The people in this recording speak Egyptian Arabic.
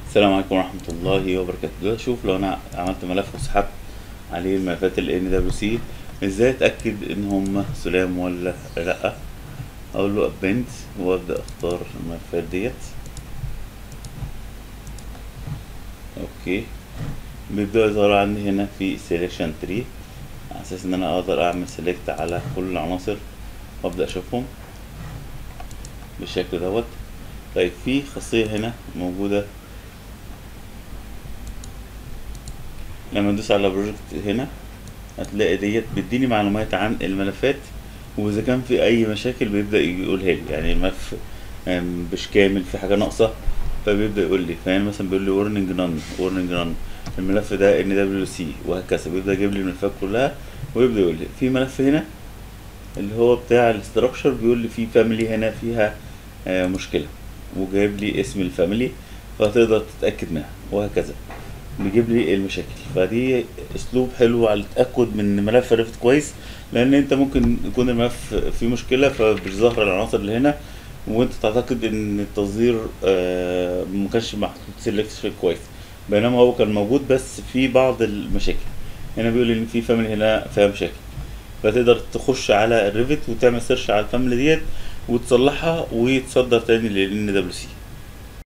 السلام عليكم ورحمة الله وبركاته دلوقتي شوف لو انا عملت ملف وسحبت عليه الملفات ال NWC ازاي اتأكد ان هم سلام ولا لأ اقول له append وابدأ اختار الملفات ديت اوكي بيبدأ يظهر عندي هنا في selection tree على اساس ان انا اقدر اعمل select على كل العناصر وابدأ اشوفهم بالشكل دوت طيب في خاصية هنا موجودة لما ندوس على بروجكت هنا هتلاقي ديت بيديني معلومات عن الملفات واذا كان في اي مشاكل بيبدا يقولها لي يعني الملف آم، مش كامل في حاجه ناقصه فبيبدا يقول لي فهنا مثلا بيقول لي warning none warning none الملف ده ان دبليو سي وهكذا بيبدا يجيب لي الملفات كلها ويبدا يقول لي في ملف هنا اللي هو بتاع الاستراكشر بيقول لي في فاميلي هنا فيها آه، مشكله وجايب لي اسم الفاميلي فتقدر تتاكد منها وهكذا بيجيب لي المشاكل فدي اسلوب حلو على التاكد من إن ملف ريفت كويس لان انت ممكن يكون الملف فيه مشكله فمش ظاهره العناصر اللي هنا وانت تعتقد ان التصدير آه، ما كانش محطوط سيلكشن كويس بينما هو كان موجود بس في بعض المشاكل هنا بيقول ان في فاميلي هنا فيها مشاكل فتقدر تخش على الريفت وتعمل سيرش على الفاميلي ديت وتصلحها وتصدر تاني لل NWC